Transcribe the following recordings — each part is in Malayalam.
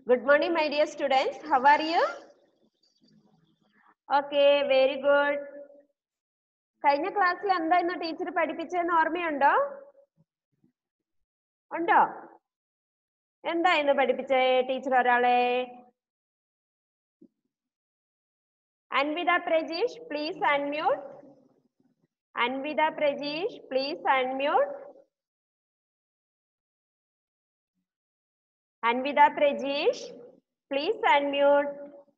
Good morning, my dear students. How are you? Okay, very good. കഴിഞ്ഞ ക്ലാസ്സിൽ എന്തായിരുന്നു ടീച്ചർ പഠിപ്പിച്ചതെന്ന് ഓർമ്മയുണ്ടോ ഉണ്ടോ എന്തായിരുന്നു പഠിപ്പിച്ചേ ടീച്ചർ ഒരാളെ Anvitha Prajeesh please unmute Anvitha Prajeesh please unmute Anvitha Prajeesh please unmute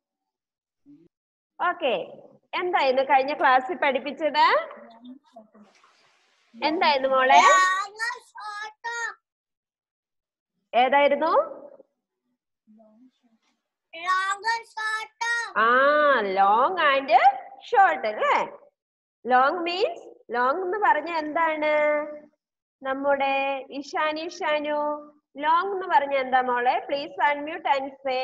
okay എന്തായിരുന്നു കഴിഞ്ഞ ക്ലാസ്സിൽ പഠിപ്പിച്ചത് എന്തായിരുന്നു മോളെ ഏതായിരുന്നു ആ ലോങ് ആൻഡ് ഷോർട്ട് അല്ലേ ലോങ് മീൻസ് ലോങ് എന്ന് പറഞ്ഞ എന്താണ് നമ്മുടെ ഇഷാനി ഇഷാനു ലോങ് എന്ന് പറഞ്ഞ എന്താ മോളെ please unmute and say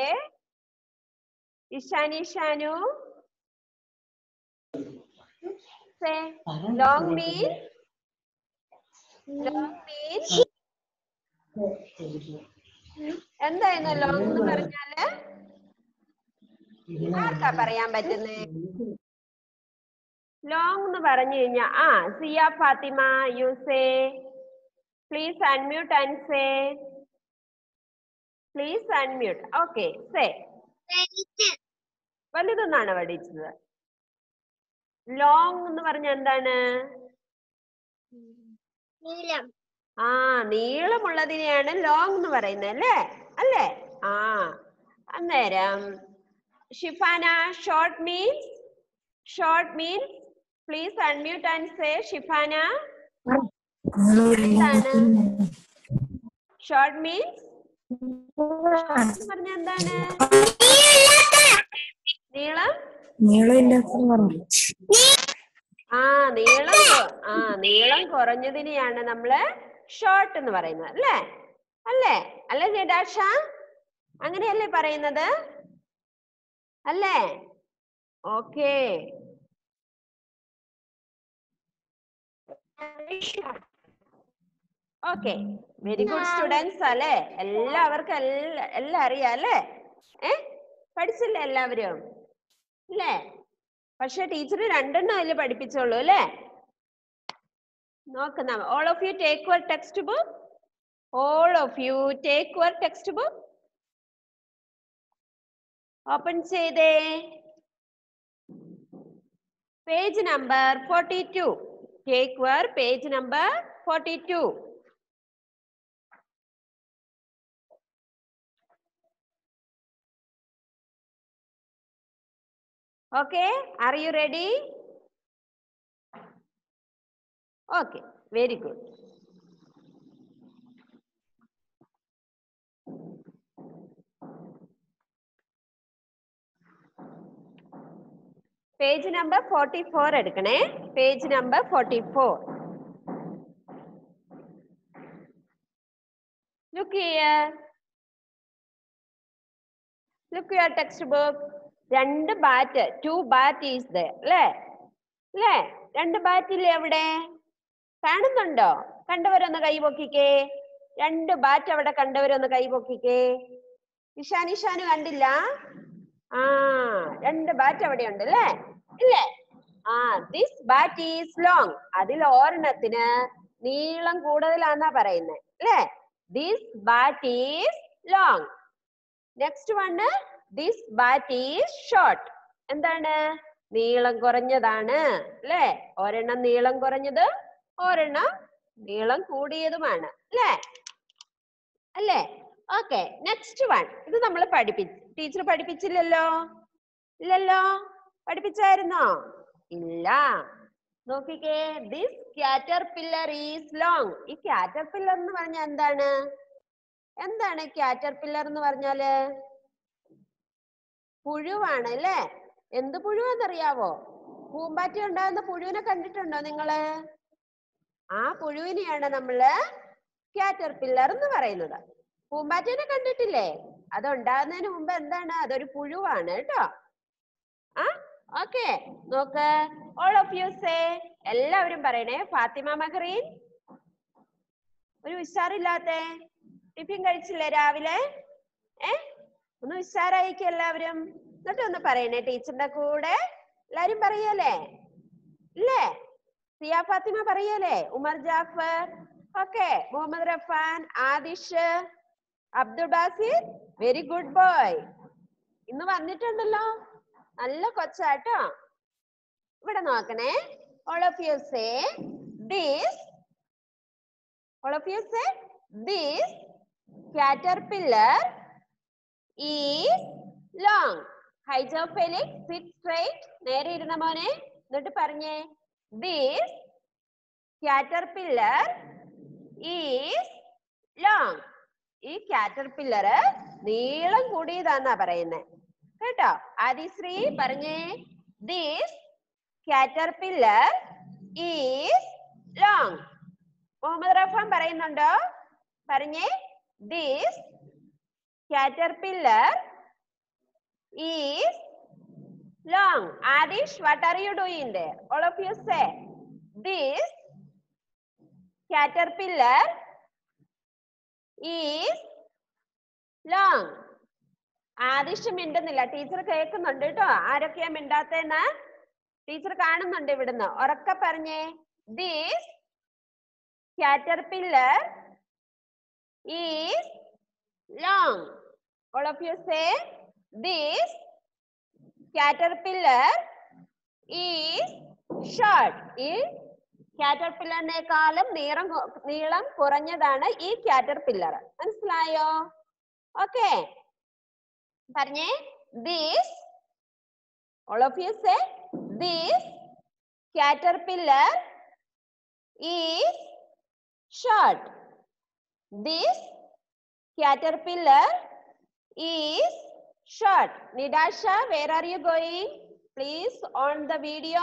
Ishani Ishanu say long means long means എന്തായിരുന്നു ലോങ് എന്ന് പറഞ്ഞാല് ആർക്കാ പറയാൻ പറ്റുന്നേ ലോങ് എന്ന് പറഞ്ഞു കഴിഞ്ഞാ ആ Siya Fathima you say please unmute and say please unmute okay say വലുതെന്നാണ് പഠിച്ചത് ലോങ് എന്ന് പറഞ്ഞ എന്താണ് നീലം ആ നീളമുള്ളതിനെയാണ് ലോങ് എന്ന് പറയുന്നത് അല്ലേ അല്ലേ ആ അന്നേരം Shifana short means short means please unmute and say Shifana എന്താണ് ഷോർട്ട് മീൻസ് പറഞ്ഞ എന്താണ് നീളം ആ നീളം കൊ- ആ നീളം കുറഞ്ഞതിനെയാണ് നമ്മള് ഷോർട്ട് എന്ന് പറയുന്നത് അല്ലേ അല്ലേ അല്ലേ ജഡാഷ അങ്ങനെയല്ലേ പറയുന്നത് അല്ലേ okay okay very good students അല്ലേ എല്ലാവർക്കും എല്ലാ എല്ലാം അറിയാം അല്ലേ ഏ പഠിച്ചില്ലേ എല്ലാവരും അല്ലേ പക്ഷെ ടീച്ചർ രണ്ടെണ്ണം അതിൽ പഠിപ്പിച്ചോളൂ അല്ലേ നോക്കുന്ന all of you take your text book all of you take your text book open ചെയ്തേ page number forty two take your page number forty two Okay, are you ready? Okay, very good. Page number forty four എടുക്കണേ page number forty four look here look your text book രണ്ട് bat two bat is the അല്ലേ അല്ലേ രണ്ട് ബാറ്റ് ഇല്ലേ അവിടെ കാണുന്നുണ്ടോ കണ്ടവരൊന്ന് കൈ പൊക്കിക്കേ രണ്ട് ബാറ്റ് അവിടെ കണ്ടവരൊന്ന് കൈ പൊക്കിക്കേ ഇഷാൻ ഇഷാന് കണ്ടില്ല ആ രണ്ട് ബാറ്റ് അവിടെ ഉണ്ട് അല്ലേ ഇല്ലേ ആ ദിസ് ബാറ്റ് ഈസ് ലോങ് അതിൽ ഒരെണ്ണത്തിന് നീളം കൂടുതലാന്നാ പറയുന്നത് അല്ലേ this bat is long next one this bat is short എന്താണ് നീളം കുറഞ്ഞതാണ് അല്ലേ ഒരെണ്ണം നീളം കുറഞ്ഞത് ഒരെണ്ണം നീളം കൂടിയതുമാണ് അല്ലേ അല്ലേ ഓക്കെ നെക്സ്റ്റ് വൺ ഇത് നമ്മൾ പഠിപ്പിച്ചു ടീച്ചർ പഠിപ്പിച്ചില്ലല്ലോ ഇല്ലല്ലോ പഠിപ്പിച്ചായിരുന്നോ ഇല്ല നോക്കിക്കേ this caterpillar is long ഈ ക്യാറ്റർ പില്ലർ എന്ന് പറഞ്ഞാൽ എന്താണ് എന്താണ് ക്യാറ്റർ പില്ലർ എന്ന് പറഞ്ഞാല് പുഴുവാണ് അല്ലേ എന്ത് പുഴുവെന്നറിയാവോ പൂമ്പാറ്റ ഉണ്ടാകുന്ന പുഴുവിനെ കണ്ടിട്ടുണ്ടോ നിങ്ങള് ആ പുഴുവിനെയാണ് നമ്മള് ക്യാറ്റർ പില്ലർ എന്ന് പറയുന്നത് പൂമ്പാറ്റേനെ കണ്ടിട്ടില്ലേ അത് ഉണ്ടാകുന്നതിന് മുമ്പ് എന്താണ് അതൊരു പുഴുവാണ് കേട്ടോ ആ ഓക്കെ നോക്ക് ഓൾ ഓഫ് യു സേ എല്ലാവരും പറയണേ ഫാത്തിമ മഹറീൻ ഒരു ഉഷാറില്ലാത്ത ടിഫിൻ കഴിച്ചില്ലേ രാവിലെ ഏ ഒന്ന് ഉഷാറായിക്കും എല്ലാവരും എന്നിട്ട് ഒന്ന് പറയണേ ടീച്ചറിന്റെ കൂടെ എല്ലാരും പറയല്ലേ ഇല്ലേ സിയ ഫാത്തിമ പറയല്ലേ Umar Jafar okay Muhammad Rafan Adish Abdul Basir very good boy ഇന്ന് വന്നിട്ടുണ്ടല്ലോ നല്ല കൊച്ചാട്ടോ ഇവിടെ നോക്കണേ all of you say this all of you say this caterpillar is long hydrophilic sit straight നേരെ ഇരുന്ന മോനെ എന്നിട്ട് പറഞ്ഞേ this caterpillar is long ഈ caterpillar നീളം കൂടിയതാന്നാ പറയുന്നേ കേട്ടോ ആദിശ്രീ പറഞ്ഞേ this caterpillar is long Muhammad റഫാൻ പറയുന്നുണ്ടോ പറഞ്ഞേ this caterpillar is long adish what are you doing there all of you say this caterpillar is long Adish മിണ്ടുന്നില്ല ടീച്ചർ കേൾക്കുന്നുണ്ട് കേട്ടോ ആരൊക്കെയാ മിണ്ടാത്തേന്ന് ടീച്ചർ കാണുന്നുണ്ട് ഇവിടുന്ന് ഉറക്കെ പറഞ്ഞേ this caterpillar is long all of you say this caterpillar is short ഈ കാറ്റർപില്ലറിനേക്കാളും നീളം കൊ- നീളം കുറഞ്ഞതാണ് ഈ കാറ്റർപില്ലർ മനസ്സിലായോ ഓക്കെ പറഞ്ഞേ this all of you say this caterpillar is short this caterpillar is short nidasha where are you going please on the video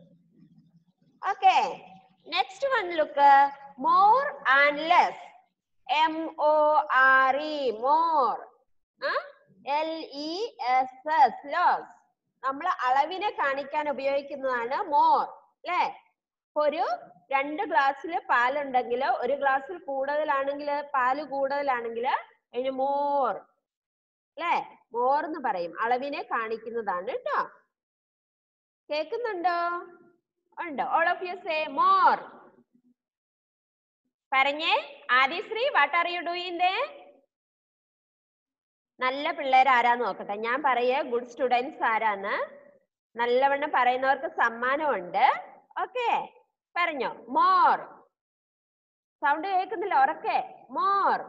okay next one look uh, more and less m o r e more huh? l e s s loss നമ്മൾ അളവിനെ കാണിക്കാൻ ഉപയോഗിക്കുന്നതാണ് മോർ അല്ലേ ഇപ്പൊ ഒരു രണ്ട് ഗ്ലാസ്സിൽ പാലുണ്ടെങ്കിൽ ഒരു ഗ്ലാസ്സിൽ കൂടുതലാണെങ്കിൽ പാല് കൂടുതലാണെങ്കിൽ അതിന് മോർ അല്ലേ മോർ എന്ന് പറയും അളവിനെ കാണിക്കുന്നതാണ് കേട്ടോ കേൾക്കുന്നുണ്ടോ ഉണ്ടോ all of you say more പറഞ്ഞേ Adishree what are you doing ദേ നല്ല പിള്ളേർ ആരാന്ന് നോക്കട്ടെ ഞാൻ പറയേ ഗുഡ് സ്റ്റുഡൻസ് ആരാന്ന് നല്ലവണ്ണം പറയുന്നവർക്ക് സമ്മാനമുണ്ട് ഓക്കെ പറഞ്ഞോ മോർ സൗണ്ട് കേൾക്കുന്നില്ല ഉറക്കെ മോർ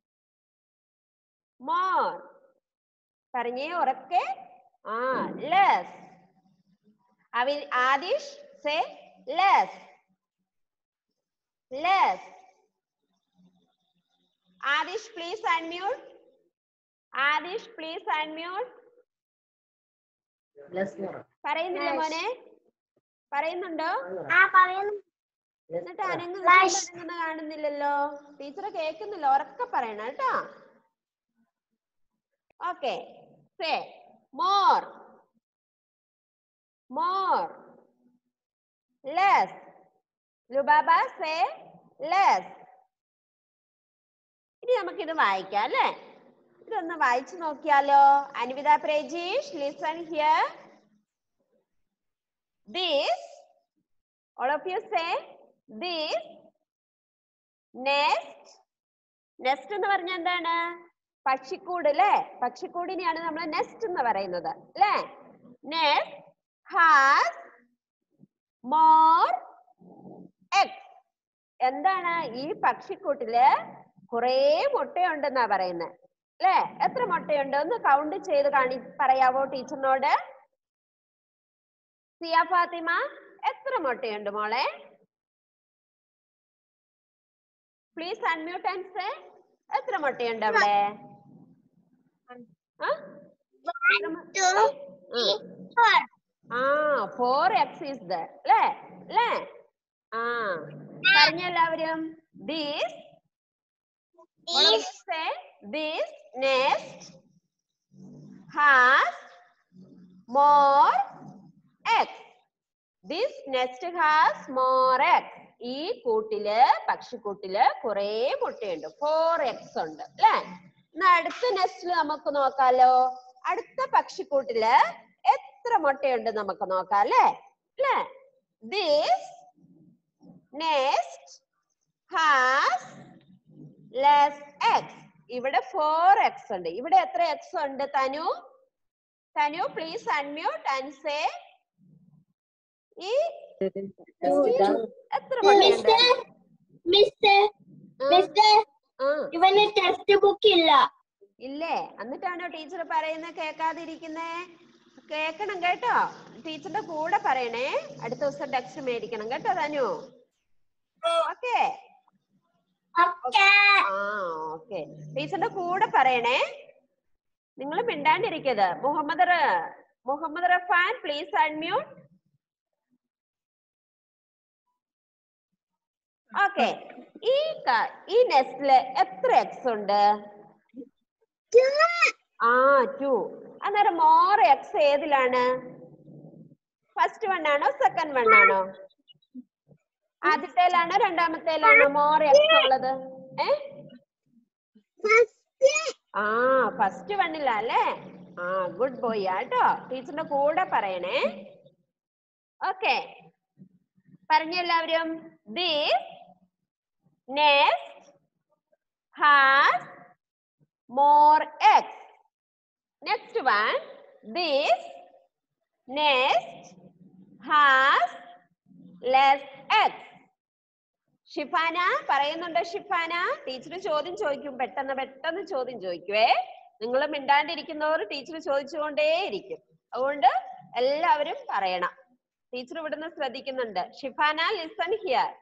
മോർ പറഞ്ഞേ ഉറക്കെ ആ ലെസ് അവി Adish say less less Adish please unmute Adish please unmute പറയുന്നില്ല മോനെ പറയുന്നുണ്ടോ ആ പറയുന്നു എന്നിട്ട് അനങ്ങ Flash. അനങ്ങുന്ന കാണുന്നില്ലല്ലോ ടീച്ചർ കേൾക്കുന്നില്ല ഉറക്കെ പറയണം കേട്ടോ okay say more more less Lubaba say less ഇനി നമുക്കിത് വായിക്കാം അല്ലേ ഇതൊന്ന് വായിച്ചു നോക്കിയാലോ Anvitha Prajeesh listen here this all of you say this nest nest എന്ന് പറഞ്ഞ എന്താണ് പക്ഷിക്കൂട് അല്ലേ പക്ഷിക്കൂടിനെയാണ് നമ്മൾ നെസ്റ്റ് എന്ന് പറയുന്നത് അല്ലേ നെസ്റ്റ് ഹാസ് മോർ എക്സ് എന്താണ് ഈ പക്ഷിക്കൂട്ടില് കുറേ മുട്ടയുണ്ടെന്നാ പറയുന്നത് അല്ലേ എത്ര മുട്ടയുണ്ട് ഒന്ന് കൗണ്ട് ചെയ്ത് കാണി പറയാവോ ടീച്ചറിനോട് സിയ ഫാത്തിമ എത്ര മുട്ടയുണ്ട് മോളെ പ്ലീസ് അൺമ്യൂട്ട് ആൻഡ് സേ എത്ര മുട്ടയുണ്ട് അവിടെ ആ? എത്ര മു- two, ഉം. four. ആ ഫോർ എക്സ് ഈസ് ദ അല്ലേ അല്ലേ ആ പറഞ്ഞ എല്ലാവരും these This say this nest has more eggs. This nest has more eggs. ഈ കൂട്ടില് പക്ഷിക്കൂട്ടില് കുറേ മുട്ടയുണ്ട് ഫോർ എക്സ് ഉണ്ട് അല്ലേ എന്നാ അടുത്ത നെസ്റ്റിൽ നമുക്ക് നോക്കാലോ അടുത്ത പക്ഷിക്കൂട്ടില് എത്ര മുട്ടയുണ്ട് നമുക്ക് നോക്കാം അല്ലേ അല്ലേ this nest has less X ഇവിടെ ഫോർ എക്സ് ഉണ്ട് ഇവിടെ എത്ര എക്സ് ഉണ്ട് Tanu Tanu please unmute and say ഈ എത്ര മുട്ടയുണ്ട് മിസ്റ്റർ ആ, മിസ്റ്റർ ആ ഇവന് ടെക്സ്റ്റ് ബുക്ക് ഇല്ല ഇല്ലേ എന്നിട്ടാണോ ടീച്ചർ പറയുന്നത് കേൾക്കാതിരിക്കുന്നേ കേക്കണം കേട്ടോ ടീച്ചറിന്റെ കൂടെ പറയണേ അടുത്ത ദിവസം ടെക്സ്റ്റ് മേടിക്കണം കേട്ടോ തനു ഓക്കെ ഓക്കേ ആ ഓക്കെ ടീച്ചറിന്റെ കൂടെ പറയണേ നിങ്ങൾ മിണ്ടാണ്ടിരിക്കരുത് മുഹമ്മദ് റ- Muhammad Rafan please unmute okay ഈ ക- ഈ നെസ്റ്റില് എത്ര എക്സ് ഉണ്ട് ആ ടു അന്നേരം മോർ എക്സ് ഏതിലാണ് ഫസ്റ്റ് വൺ ആണോ സെക്കൻഡ് വൺ ആണോ ആദ്യത്തേലാണോ രണ്ടാമത്തേലാണോ മോർ എക്സ് ഉള്ളത് ഏ ആ ഫസ്റ്റ് വണ്ണിലാ അല്ലേ ആ ഗുഡ് ബോയ് ആട്ടോ ടീച്ചറിന്റെ കൂടെ പറയണേ ഓക്കെ പറഞ്ഞു എല്ലാവരും this next has more x. Next one, this nest has less x. Shifana പറയുന്നുണ്ടോ ഷിഫാന ടീച്ചർ ചോദ്യം ചോദിക്കും പെട്ടെന്ന് പെട്ടെന്ന് ചോദ്യം ചോദിക്കുവേ നിങ്ങൾ മിണ്ടാണ്ടിരിക്കുന്നവർ ടീച്ചർ ചോദിച്ചുകൊണ്ടേയിരിക്കും അതുകൊണ്ട് എല്ലാവരും പറയണം ടീച്ചർ ഇവിടുന്ന് ശ്രദ്ധിക്കുന്നുണ്ട് ഷിഫാന ലിസൺ ഹിയർ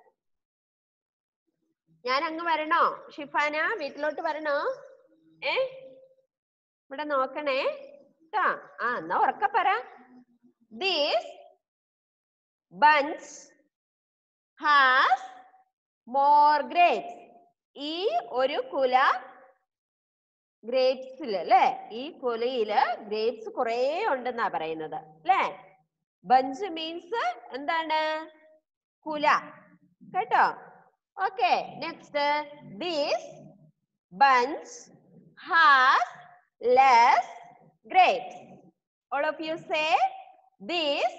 ഞാൻ അങ്ങ് വരണോ ഷിഫാന വീട്ടിലോട്ട് വരണോ ഏ ഇവിടെ നോക്കണേ ട്ടാ ആ എന്നാ ഉറക്ക പറ this bunch has more grapes ഈ ഒരു കുല ഗ്രേപ്സിൽ അല്ലെ ഈ കുലയില് ഗ്രേപ്സ് കുറേ ഉണ്ടെന്നാ പറയുന്നത് അല്ലേ ബഞ്ച് മീൻസ് എന്താണ് കുല കേട്ടോ okay next this bunch has less grapes. All of you say this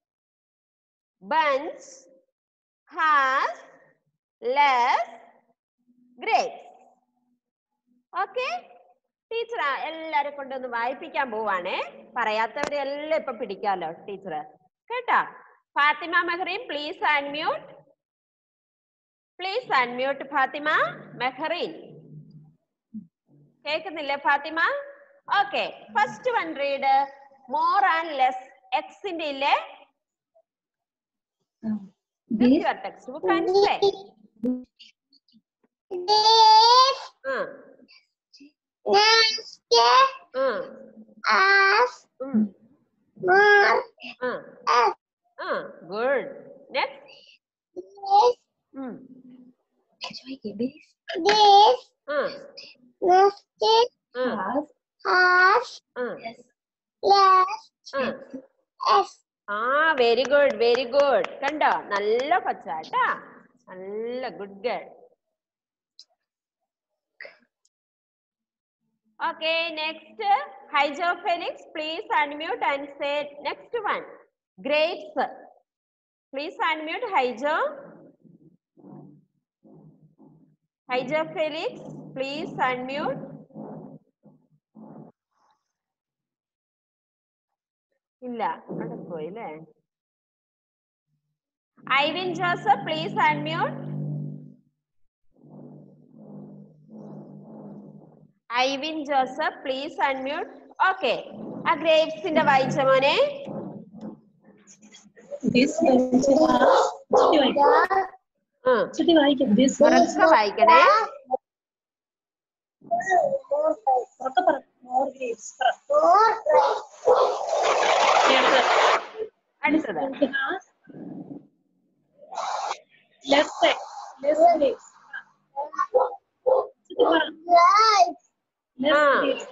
bunch has less grapes. Okay? Teacher എല്ലാരെ കൊണ്ടൊന്ന് വായിപ്പിക്കാൻ പോവാണേ പറയാത്തവരെ എല്ലാം ഇപ്പൊ പിടിക്കാലോ ടീച്ചർ കേട്ടാ Fathima Mehreen please unmute please unmute Fathima Mehreen കേൾക്കുന്നില്ലേ Fathima okay first one read more and less എക്സിന്റെ ഇല്ലേ your text book and say This ആ nest ആ has more ആ X. ആ good next This this this ആ nested ആ has has ആ less ആ X. ആ വെരി ഗുഡ് വെരി ഗുഡ് കണ്ടോ നല്ല കൊച്ചാട്ടാ നല്ല good girl okay next Haijo Felix please unmute and say next one grapes please unmute Haijo Haijo Felix please unmute ഇല്ല അവിടെ പോയി അല്ലേ Ivin Joseph please unmute Ivin Joseph please unmute okay ആ ഗ്രേപ്സിന്റെ വായിച്ച മോനെ this bench has ചുറ്റി വായിക്കും ആ ചുറ്റി വായിക്കും this ഉറക്കെ വായിക്കണേ ഉറക്കെ പറ more grapes പറ അടുത്തത് bench has less eggs less grapes ചുറ്റി പറ less ആ. grapes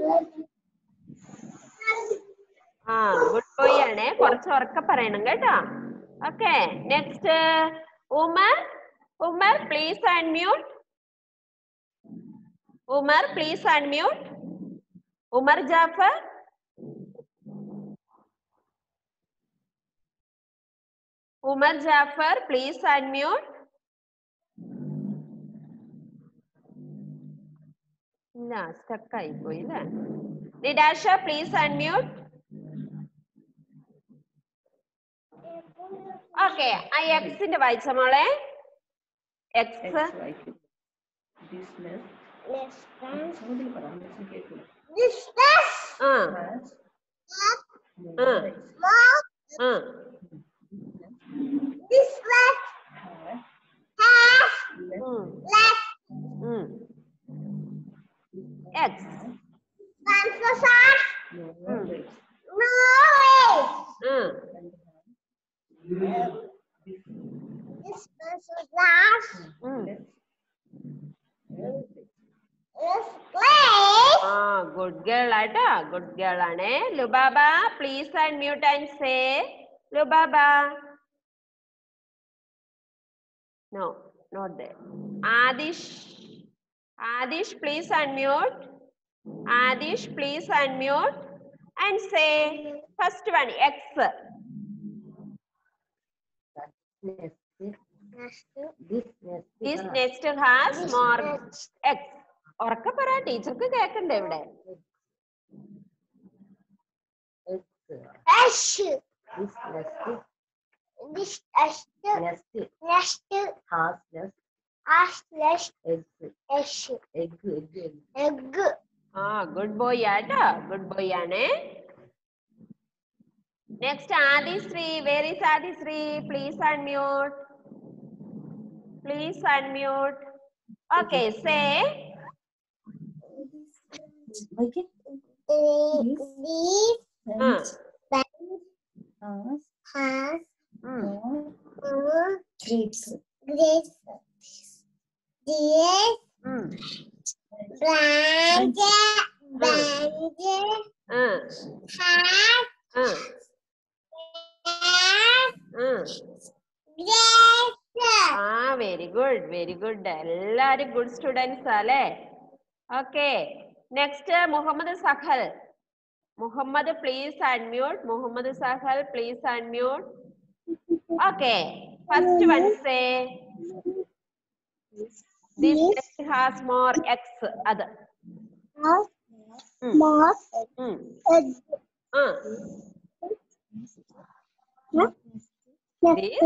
ആ ഗുഡ് ബോയ് ആണേ കുറച്ച് ഉറക്കെ പറയണം കേട്ടോ okay next Umar Umar please unmute Umar please unmute Umar Jafar Umar Jafar please unmute ഇല്ല സ്റ്റക്ക് ആയി പോയി അല്ലേ നിഡാഷ പ്ലീസ് അൺമ്യൂട്ട് ഓക്കെ ആ എക്സിന്റെ വായിച്ച മോളെ എക്സ് Distance. ആ ആ ആ ഉം, ഉം. എക്സ് ഉം. ഉം. ആ ഗുഡ് ഗേൾ ആട്ടോ ഗുഡ് ഗേൾ ആണേ Lubaba please unmute and say Lubaba no not ദേ Adish Adish please unmute Adish please unmute and say first one X this next has more X ഉറക്കെ പറ ടീച്ചർക്ക് കേക്കണ്ടേ ഇവിടെ ആ ഗുഡ് ബോയ് ആട്ടോ ഗുഡ് ബോയ് ആണ് next Adishree where is Adishree please unmute please unmute okay say ആ വെരി ഗുഡ് വെരി ഗുഡ് എല്ലാരും ഗുഡ് സ്റ്റുഡൻസ് അല്ലേ okay next Muhammad Sahal Muhammad please unmute Muhammad Sahal please unmute okay first one say this has more X അത് ഉം, ഉം. ആ this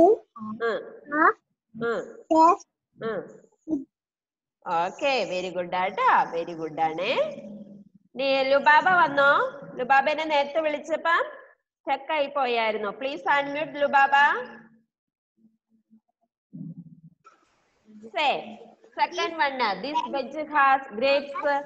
ഓക്കെ വെരി ഗുഡ് ആട്ടാ വെരി ഗുഡ് ആണ് നീ ലുബാബ വന്നോ ലുബാബനെ നേരത്തെ വിളിച്ചപ്പം ചെക്കായി പോയായിരുന്നു please unmute Lubaba say second one this veg has grapes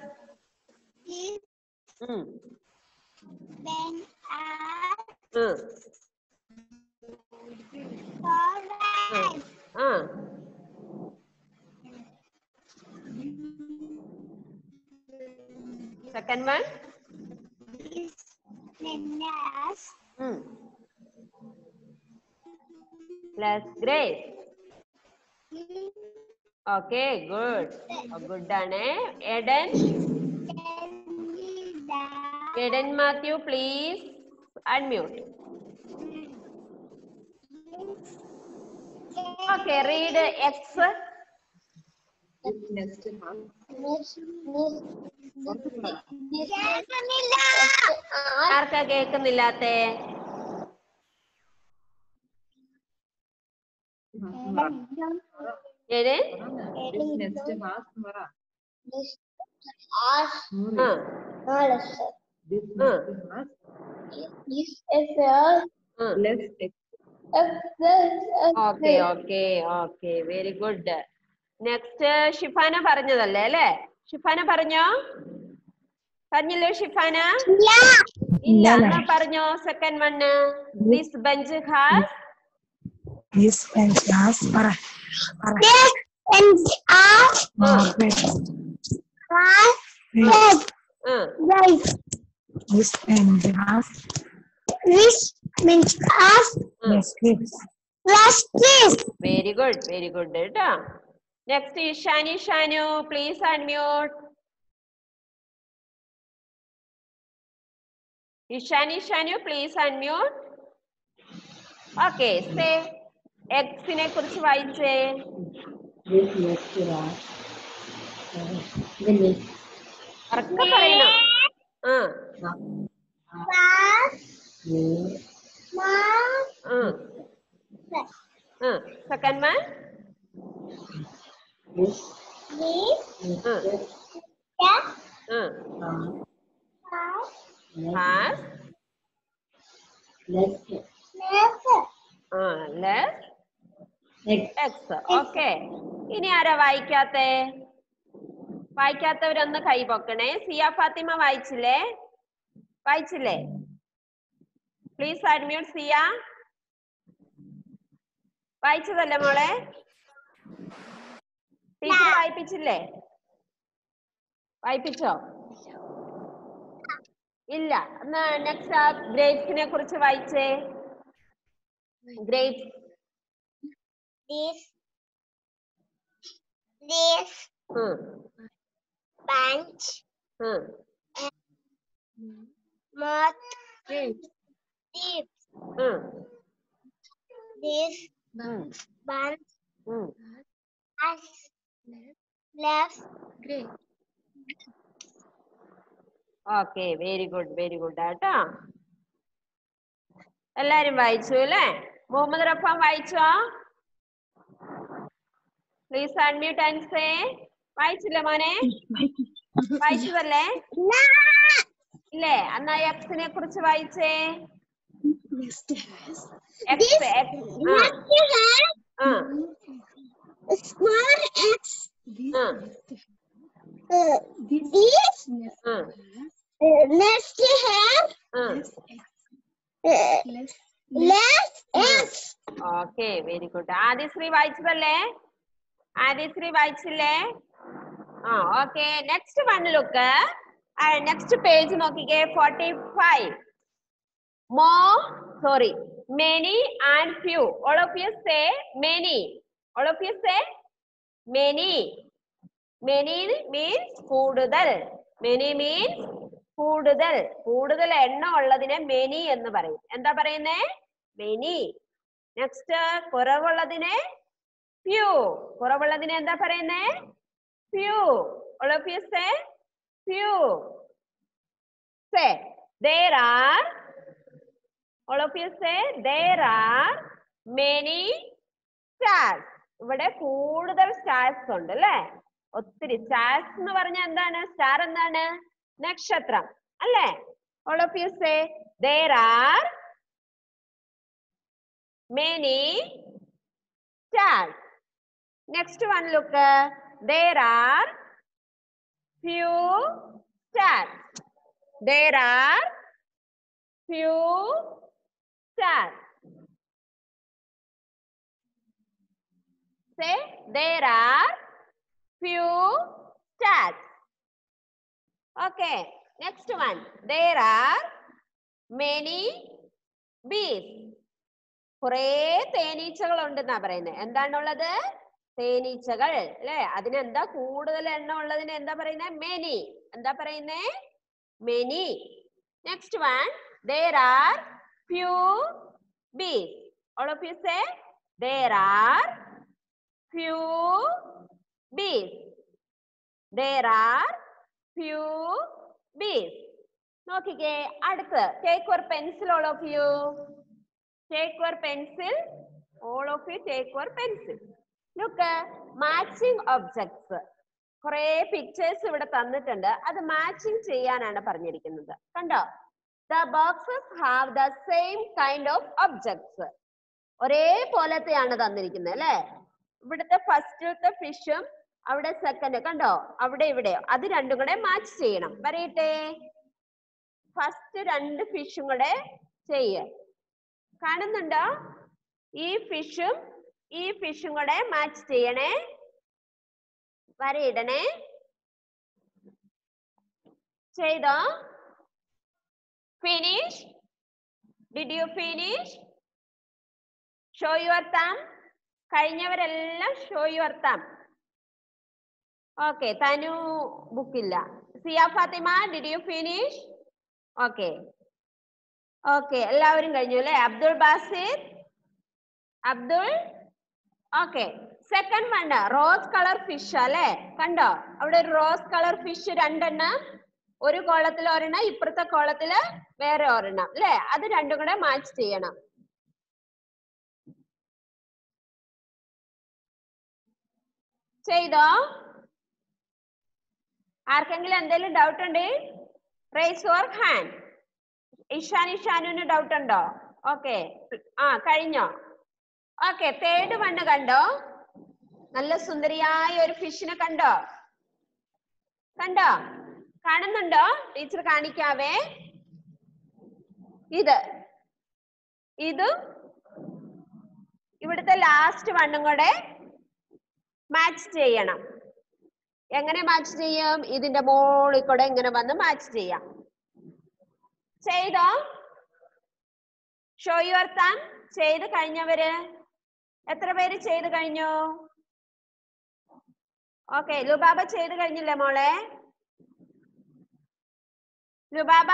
ആ second one plus grape okay good good ആണ് Eden Eden Matthew please unmute okay read X ആർക്കാ കേൾക്കുന്നില്ലാത്തേ എഡൻ ആ okay okay okay very good next Shifana പറഞ്ഞതല്ലേ അല്ലേ ഷിഫാന പറഞ്ഞോ പറഞ്ഞില്ലേ ഷിഫാന ഇല്ല എന്നാ പറഞ്ഞോ second one this bench has This bench has para, para Margaret. This bench has baskets. Very good very good കേട്ടോ next Ishani Shanu please unmute Ishani Shanu please unmute okay say എക്സിനെ കുറിച്ച് വായിച്ചേ This next was uh, the next ഉറക്കെ പറയണം ആ Plus, name minus, ആ ആ second one this this, next Uh. that, ആ plus, ഹാസ് left left, ആ ലെസ് next എക്സ് ഓക്കെ ഇനി ആരാ വായിക്കാത്തെ വായിക്കാത്തവരൊന്ന് കൈ പൊക്കണേ സിയ ഫാത്തിമ വായിച്ചില്ലേ വായിച്ചില്ലേ പ്ലീസ് അഡ്മ്യൂട്ട് സിയ വായിച്ചതല്ലേ മോളെ ടീച്ചർ വായിപ്പിച്ചില്ലേ വായിപ്പിച്ചോ ഇല്ല എന്നാ നെക്സ്റ്റ് ആ ഗ്രേപ്സിനെ കുറിച്ച് വായിച്ചേ ഗ്രേപ്സ് this, this ഉം bunch, ഉം moth, ഉം this, ഉം this ഉം bunch, ഉം as, left, okay very good very good ആട്ടോ എല്ലാരും വായിച്ചു അല്ലേ മുഹമ്മദ് റഫാൻ വായിച്ചോ പ്ലീസ് അൺമ്യൂട്ട് ആൻഡ് സേ വായിച്ചില്ലേ മോനെ വായിച്ചതല്ലേ ഇല്ലേ എന്നാ എക്സിനെ കുറിച്ച് വായിച്ചേ എക്സ് എക്സ് ആ next you have ആ small x, ആ uh, this, ആ uh, next you have ആ uh, left x, okay very good Adishree വായിച്ചതല്ലേ ആദിശ്രീ വായിച്ചില്ലേ ആ okay next one look next page നോക്കിക്കേ ഫോർട്ടി ഫൈവ് മോ sorry many and few all of you say many all of you say many many means കൂടുതൽ മെനി മീൻസ് കൂടുതൽ കൂടുതൽ എണ്ണം ഉള്ളതിനെ മെനി എന്ന് പറയും എന്താ പറയുന്നേ മെനി നെക്സ്റ്റ് കുറവുള്ളതിനെ ഫ്യൂ കുറവുള്ളതിനെ എന്താ പറയുന്നേ few all of you say few say there are all of you say there are many stars ഇവിടെ കൂടുതൽ സ്റ്റാർസ് ഉണ്ട് അല്ലേ ഒത്തിരി സ്റ്റാർസ് എന്ന് പറഞ്ഞാൽ എന്താണ് സ്റ്റാർ എന്താണ് നക്ഷത്രം അല്ലേ all of you say there are many stars next one look there are few stars there are few stars say there are few stars okay next one there are many bees കുറേ തേനീച്ചകൾ ഉണ്ടെന്നാ പറയുന്നത് എന്താണുള്ളത് തേനീച്ചകൾ അല്ലെ അതിനെന്താ കൂടുതൽ എണ്ണം ഉള്ളതിന് എന്താ പറയുന്നത് മെനി എന്താ പറയുന്നേ many next one there are few bees all of you say there are few bees there are few bees നോക്കിക്കേ അടുത്ത് take your pencil all of you take your pencil all of you take your pencil look matching objects കുറെ പിക്ചേഴ്സ് ഇവിടെ തന്നിട്ടുണ്ട് അത് മാച്ചിങ് ചെയ്യാനാണ് പറഞ്ഞിരിക്കുന്നത് കണ്ടോ the boxes have the same kind of objects ഒരേപോലത്തെയാണ് തന്നിരിക്കുന്നത് അല്ലെ ഇവിടുത്തെ ഫസ്റ്റത്തെ ഫിഷും അവിടെ സെക്കൻഡ് കണ്ടോ അവിടെ ഇവിടെ അത് രണ്ടും കൂടെ മാച്ച് ചെയ്യണം പറയട്ടെ ഫസ്റ്റ് രണ്ട് ഫിഷും കൂടെ ചെയ്യ കാണുന്നുണ്ടോ ഈ ഫിഷും ഈ ഫിഷും കൂടെ മാച്ച് ചെയ്യണേ വരയിടണേ ചെയ്തോ finish did you finish show your thumb കഴിഞ്ഞവരെല്ലാം show your thumb okay Tanu ബുക്കില്ല Siya Fathima did you finish okay okay എല്ലാവരും കഴിഞ്ഞു അല്ലേ Abdul Basir Abdul okay second one rose colour fish അല്ലേ കണ്ടോ അവിടെ ഒരു റോസ് കളർ ഫിഷ് രണ്ടെണ്ണം ഒരു കോളത്തിൽ ഒരെണ്ണം ഇപ്പുറത്തെ കോളത്തില് വേറെ ഒരെണ്ണം അല്ലേ അത് രണ്ടും കൂടെ മാച്ച് ചെയ്യണം ചെയ്തോ ആർക്കെങ്കിലും എന്തെങ്കിലും ഡൗട്ട് ഉണ്ട് റേസ് യുവർ ഹാൻഡ് ഇഷാൻ ഇഷാനുവിന് ഡൗട്ട് ഉണ്ടോ ഓക്കെ ആ കഴിഞ്ഞോ ഓക്കെ തേർഡ് വണ്ണ് കണ്ടോ നല്ല സുന്ദരിയായ ഒരു ഫിഷിനെ കണ്ടോ കണ്ടോ കാണുന്നുണ്ടോ ടീച്ചർ കാണിക്കാവേ ഇത് ഇതും ഇവിടുത്തെ ലാസ്റ്റ് വണ്ണും കൂടെ മാച്ച് ചെയ്യണം എങ്ങനെ മാച്ച് ചെയ്യും ഇതിന്റെ മുകളിൽ കൂടെ ഇങ്ങനെ വന്ന് മാച്ച് ചെയ്യാം ചെയ്തോ ഷോ യുവർ തം ചെയ്ത് കഴിഞ്ഞവര് എത്ര പേര് ചെയ്ത് കഴിഞ്ഞു ഓക്കെ ലുബാബ ചെയ്ത് കഴിഞ്ഞില്ലേ മോളെ ലുബാബ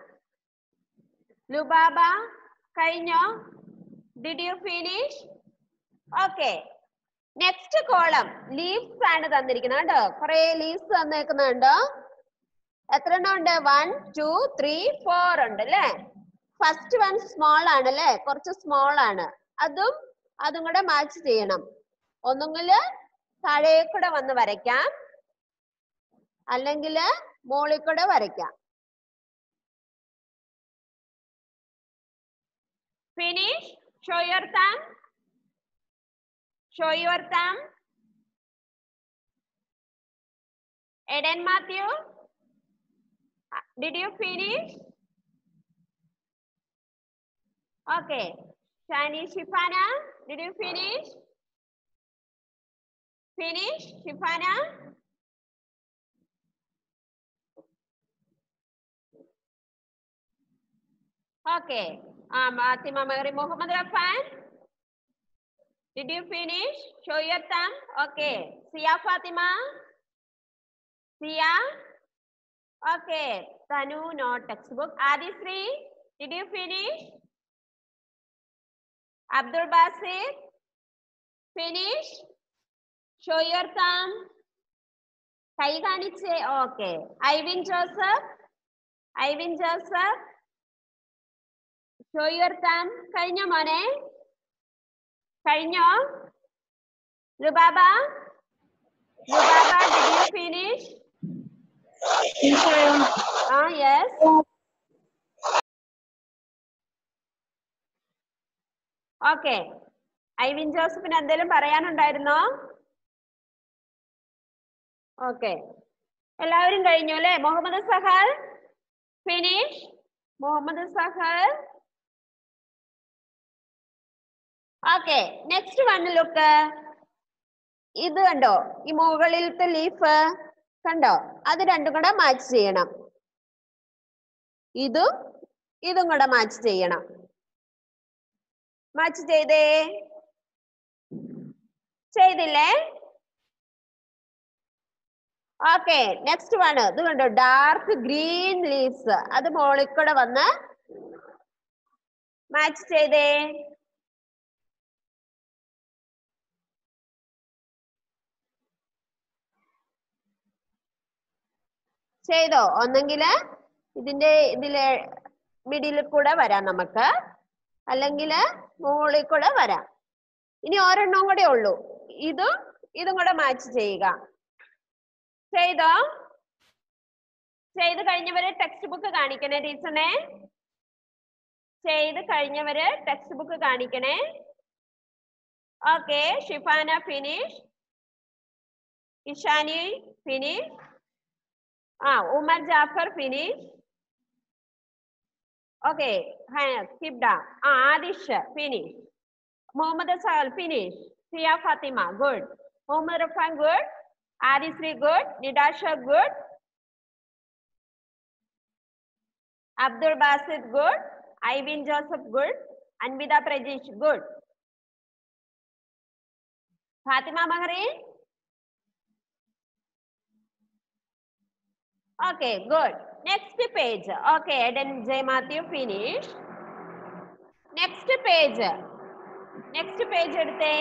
ലുബാബ കഴിഞ്ഞോ did you finish okay next column leaves ആണ് തന്നിരിക്കുന്നത് കേട്ടോ കുറെ ലീവ്സ് തന്നേക്കുന്നുണ്ടോ എത്ര എണ്ണം ഉണ്ട് വൺ ടു ത്രീ ഫോർ ഉണ്ട് അല്ലേ ഫസ്റ്റ് വൺ സ്മോൾ ആണ് അല്ലേ കുറച്ച് സ്മോൾ ആണ് അതും അതും കൂടെ മാച്ച് ചെയ്യണം ഒന്നുകിൽ താഴെ കൂടെ വന്ന് വരയ്ക്കാം അല്ലെങ്കിൽ മുകളിൽ കൂടെ വരയ്ക്കാം finish show your thumb show your thumb Eden Matthew did you finish okay shani shifana did you finish finish shifana okay um fatima magri muhammad rafan did you finish show your thumb okay sia fatima sia Okay, Tanu, no textbook. Adisri, did you finish? Abdul Basir, finish? Show your thumb. കൈ കാണിച്ചേ okay Ivin Joseph Ivin Joseph show your thumb കഴിഞ്ഞോ മോനെ കഴിഞ്ഞോ Lubaba Lubaba did you finish ആ യെസ് ഓക്കെ ഐവിൻ ജോസഫിന് എന്തെങ്കിലും പറയാനുണ്ടായിരുന്നോ ഓക്കെ എല്ലാവരും കഴിഞ്ഞു അല്ലേ Muhammad Sahal finish Muhammad Sahal okay next one look ഇത് കണ്ടോ ഈ മുകളിലത്തെ ലീഫ് കണ്ടോ അത് രണ്ടും കൂടെ മാച്ച് ചെയ്യണം ഇതും ഇതും കൂടെ മാച്ച് ചെയ്യണം മാച്ച് ചെയ്തേ ചെയ്തില്ലേ ഓക്കെ നെക്സ്റ്റ് വൺ ഇത് കണ്ടോ ഡാർക്ക് ഗ്രീൻ ലീവ്സ് അത് മുകളിൽ കൂടെ വന്ന് മാച്ച് ചെയ്തേ ചെയ്തോ ഒന്നെങ്കില് ഇതിന്റെ ഇതിലെ മിഡിൽ കൂടെ വരാം നമുക്ക് അല്ലെങ്കിൽ മുകളിൽ കൂടെ വരാം ഇനി ഒരെണ്ണം കൂടെ ഉള്ളൂ ഇതും ഇതും കൂടെ മാച്ച് ചെയ്യുക ചെയ്തോ ചെയ്ത് കഴിഞ്ഞവര് ടെക്സ്റ്റ് ബുക്ക് കാണിക്കണേ ടീച്ചറിനെ ചെയ്ത് കഴിഞ്ഞവര് ടെക്സ്റ്റ് ബുക്ക് കാണിക്കണേ okay Shifana finish Ishani finish ആ ഉമർ ജാഫർ ഫിനിഷ് ഓക്കെ കിബ്ഡ ആ Adish finish Muhammad Sahal finish Siya Fathima good Muhammad Rafan good Adishree good Nidasha good Abdul Basid good Ivin Joseph good Anvitha Prajeesh good Fathima Mahari Okay, good. Next page. Okay, Eden J. Matthew finish. Next page next page എടുത്തേ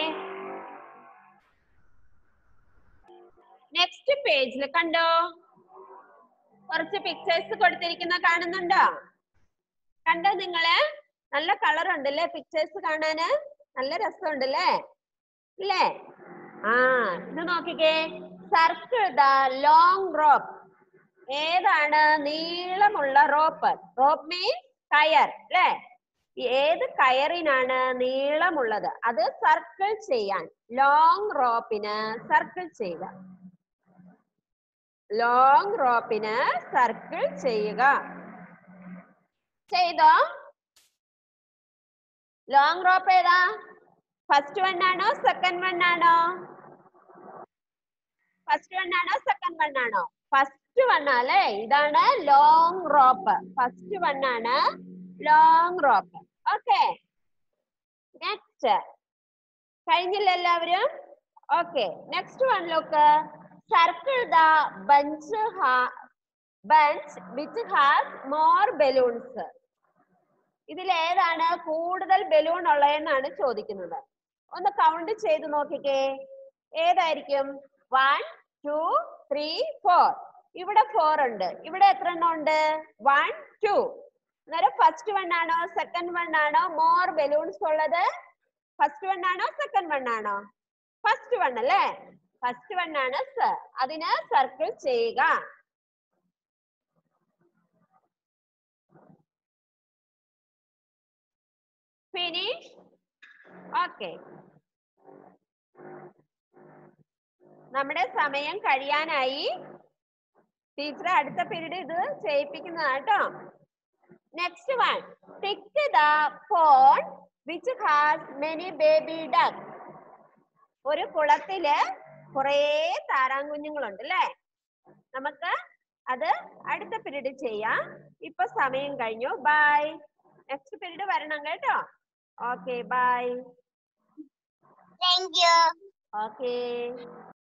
നെക്സ്റ്റ് പേജിൽ കണ്ടോ കുറച്ച് പിക്ചേഴ്സ് കൊടുത്തിരിക്കുന്ന കാണുന്നുണ്ടോ കണ്ടോ നിങ്ങള് നല്ല കളർ ഉണ്ടല്ലേ പിക്ചേഴ്സ് കാണാന് നല്ല രസമുണ്ടല്ലേ ഇല്ലേ ആ ഇത് നോക്കിക്കേ സർക്കിൾ ദ ലോങ് റോപ്പ് ഏതാണ് നീളമുള്ള റോപ്പ് റോപ്പ് മീൻസ് കയർ അല്ലേ ഏത് കയറിനാണ് നീളമുള്ളത് അത് സർക്കിൾ ചെയ്യാൻ ലോങ് റോപ്പിന് സർക്കിൾ ചെയ്യുക ലോങ് റോപ്പിന് സർക്കിൾ ചെയ്യുക ചെയ്തോ ലോങ് റോപ്പ് ഏതാ ഫസ്റ്റ് വൺ ആണോ സെക്കൻഡ് വൺ ആണോ ഫസ്റ്റ് വൺ ആണോ സെക്കൻഡ് വൺ ആണോ ഫസ്റ്റ് വൺ അല്ലേ ഇതാണ് ലോങ് റോപ്പ് ഫസ്റ്റ് വൺ ആണ് ലോങ് റോപ്പ് ഓക്കെ നെക്സ്റ്റ് കഴിഞ്ഞില്ല എല്ലാവരും okay next one look circle the bunch bunch which has more balloons ഇതിൽ ഏതാണ് കൂടുതൽ ബലൂൺ ഉള്ളതെന്നാണ് ചോദിക്കുന്നത് ഒന്ന് കൗണ്ട് ചെയ്ത് നോക്കിക്കേ ഏതായിരിക്കും വൺ ടു ത്രീ ഫോർ ഇവിടെ ഫോർ ഉണ്ട് ഇവിടെ എത്ര എണ്ണം ഉണ്ട് വൺ ടു അന്നേരം ഫസ്റ്റ് വൺ ആണോ സെക്കൻഡ് വൺ ആണോ മോർ ബലൂൺസ് ഉള്ളത് ഫസ്റ്റ് വൺ ആണോ സെക്കൻഡ് വൺ ആണോ ഫസ്റ്റ് വൺ അല്ലേ ഫസ്റ്റ് വൺ ആണ് സ അതിന് സർക്കിൾ ചെയ്യുക ഫിനിഷ് ഓക്കെ നമ്മുടെ സമയം കഴിയാനായി ടീച്ചർ അടുത്ത പീരീഡ് ഇത് ചെയ്യിപ്പിക്കുന്നതാണ് കേട്ടോ next one tick the pond which has many baby duck ഒരു കുളത്തില് കുറേ താറാങ്കുഞ്ഞുങ്ങളുണ്ട് അല്ലേ നമുക്ക് അത് അടുത്ത പീരീഡ് ചെയ്യാം ഇപ്പൊ സമയം കഴിഞ്ഞു ബൈ നെക്സ്റ്റ് പീരീഡ് വരണം കേട്ടോ okay bye Thank you. Okay